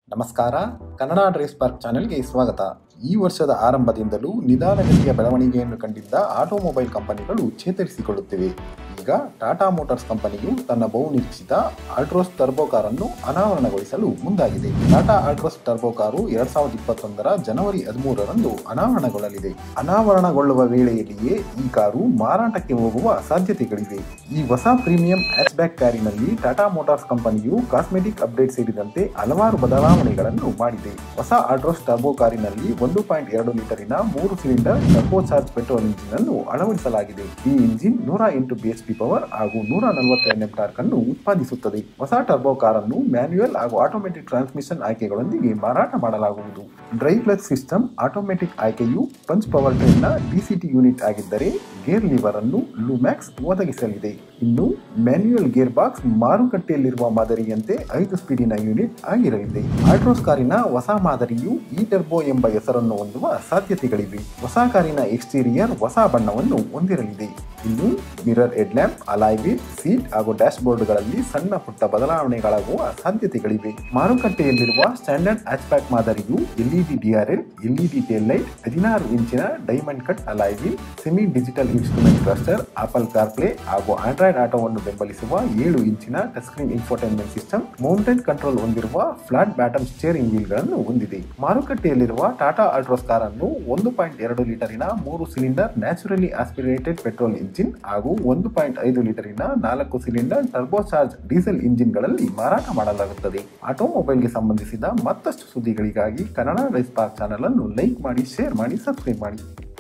ನಮಸ್ಕಾರ Kannada Drèze park ಚಾನೆಲ್ಗೆ ಸ್ವಾಗತ ಈ ವರ್ಷದ ಆರಂಭದಿಂದಲೂ ನಿಧಾನಗತಿಯ ಬೆಳವಣಿಗೆಯನ್ನು ಕಂಡಿದ್ದ ಆಟೋಮೊಬೈಲ್ ಕಂಪನಿಗಳು ಚೇತರಿಸಿಕೊಳ್ಳುತ್ತಿವೆ ಈಗ ಟಾಟಾ ಮೋಟಾರ್ಸ್ ಕಂಪನಿಯು ತನ್ನ ಬಹುನಿರೀಕ್ಷಿತ ಆಲ್ಟ್ರೋಸ್ ಟರ್ಬೋ ಕಾರನ್ನು ಅನಾವರಣಗೊಳಿಸಲು ಮುಂದಾಗಿದೆ ಟಾಟಾ ಆಲ್ಟ್ರೋಸ್ ಟರ್ಬೋ ಕಾರು ಎರಡ್ ಸಾವಿರದ ಇಪ್ಪತ್ತೊಂದರ ಜನವರಿ ಹದಿಮೂರರಂದು ಅನಾವರಣಗೊಳ್ಳಲಿದೆ ಅನಾವರಣಗೊಳ್ಳುವ ವೇಳೆಯಲ್ಲಿಯೇ ಈ ಕಾರು ಮಾರಾಟಕ್ಕೆ ಹೋಗುವ ಸಾಧ್ಯತೆಗಳಿವೆ ಈ ಹೊಸ ಪ್ರೀಮಿಯಂ ಹ್ಯಾಚ್ಬ್ಯಾಕ್ ಕಾರಿನಲ್ಲಿ ಟಾಟಾ ಮೋಟಾರ್ಸ್ ಕಂಪನಿಯು ಕಾಸ್ಮೆಟಿಕ್ ಅಪ್ಡೇಟ್ ಸೇರಿದಂತೆ ಹಲವಾರು ಬದಲಾವಣೆಗಳನ್ನು ಮಾಡಿದೆ ಹೊಸ ಆಲ್ಟ್ರೋಸ್ ಟರ್ಬೋ ಕಾರಿನಲ್ಲಿ ಒಂದು ಪಾಯಿಂಟ್ ಎರಡು ಲೀಟರಿನ ಮೂರು cylinder turbo charge petrol engine ಅನ್ನು ಅಳವಡಿಸಲಾಗಿದೆ ಈ ಇಂಜಿನ್ ನೂರ ಎಂಟು ಬಿಎಸ್ಪಿ ಪವರ್ ಹಾಗೂ ನೂರ ನಲವತ್ತು ಎನ್ಎಂ ಟಾರ್ಕ್ ಅನ್ನು ಉತ್ಪಾದಿಸುತ್ತದೆ ಹೊಸ ಟರ್ಬೋ ಕಾರನ್ನು ಮ್ಯಾನ್ಯುಯಲ್ ಹಾಗೂ ಆಟೋಮೆಟಿಕ್ ಟ್ರಾನ್ಸ್ಮಿಷನ್ ಆಯ್ಕೆಗಳೊಂದಿಗೆ ಮಾರಾಟ ಮಾಡಲಾಗುವುದು ಡ್ರೈ ಕ್ಲಚ್ ಸಿಸ್ಟಮ್ ಆಟೋಮೆಟಿಕ್ ಆಯ್ಕೆಯು ಪಂಚ್ ಪವರ್ ಟ್ರೈನ್ನ ಡಿಸಿಟಿ ಯೂನಿಟ್ ಆಗಿದ್ದರೆ ಗೇರ್ ಲಿವರ್ ಅನ್ನು ಲೂಮ್ಯಾಕ್ಸ್ ಒದಗಿಸಲಿದೆ ಇನ್ನು ಮ್ಯಾನ್ಯುಯಲ್ ಗೇರ್ ಬಾಕ್ಸ್ ಮಾರುಕಟ್ಟೆಯಲ್ಲಿರುವ ಮಾದರಿಯಂತೆ ಐದು ಸ್ಪೀಡಿನ ಯೂನಿಟ್ ಆಗಿರಲಿದೆ ಆಲ್ಟ್ರೋಸ್ ಕಾರಿನ ಹೊಸ ಮಾದರಿಯು ಈ ಟರ್ಬೋ ಎಂಬ ಹೆಸರನ್ನು ಹೊಂದುವ ಸಾಧ್ಯತೆಗಳಿವೆ ಹೊಸ ಕಾರಿನ ಎಕ್ಸ್ಟೀರಿಯರ್ ಹೊಸ ಬಣ್ಣವನ್ನು ಹೊಂದಿರಲಿದೆ ಇನ್ನು ಮಿರರ್ ಹೆಡ್ಲ್ಯಾಂಪ್ ಅಲಾಯ್ವೀಲ್ ಸೀಟ್ ಹಾಗೂ ಡ್ಯಾಶ್ ಬೋರ್ಡ್ಗಳಲ್ಲಿ ಸಣ್ಣ ಪುಟ್ಟ ಬದಲಾವಣೆಗಳಾಗುವ ಸಾಧ್ಯತೆಗಳಿವೆ ಮಾರುಕಟ್ಟೆಯಲ್ಲಿರುವ ಸ್ಟ್ಯಾಂಡರ್ಡ್ ಹ್ಯಾಚ್ಬ್ಯಾಕ್ ಮಾದರಿಯು LED DRL LED tail light ಹದಿನಾರು ಇಂಚಿನ diamond cut alloy wheel semi digital instrument cluster Apple CarPlay ಹಾಗೂ ಆಂಡ್ರಾಯ್ಡ್ ಆಟೋವನ್ನು ಬೆಂಬಲಿಸುವ ಏಳು ಇಂಚಿನ touch screen infotainment system mounted control ಹೊಂದಿರುವ ಫ್ಲಾಟ್ ಬ್ಯಾಟಮ್ ಸ್ಟೇರಿಂಗ್ ವೀಲ್ಗಳನ್ನು ಹೊಂದಿದೆ ಮಾರುಕಟ್ಟೆಯಲ್ಲಿರುವ ಟಾಟಾ ಆಲ್ಟ್ರೋಸ್ ಕಾರನ್ನು ಒಂದು ಪಾಯಿಂಟ್ ಎರಡು ಲೀಟರಿನ ಮೂರು cylinder naturally aspirated petrol engine ಹಾಗೂ ಒಂದು ಪಾಯಿಂಟ್ ಐದು ಲೀಟರಿನ ನಾಲ್ಕು ಸಿಲಿಂಡರ್ ಟರ್ಬೋಚಾರ್ಜ್ ಡೀಸೆಲ್ ಇಂಜಿನ್ಗಳಲ್ಲಿ ಮಾರಾಟ ಮಾಡಲಾಗುತ್ತದೆ ಆಟೋಮೊಬೈಲ್ಗೆ ಸಂಬಂಧಿಸಿದ ಮತ್ತಷ್ಟು ಸುದ್ದಿಗಳಿಗಾಗಿ ಕನ್ನಡ ರೈಸ್ ಪಾರ್ಕ್ ಚಾನಲ್ ಅನ್ನು ಲೈಕ್ ಮಾಡಿ ಶೇರ್ ಮಾಡಿ ಸಬ್ಸ್ಕ್ರೈಬ್ ಮಾಡಿ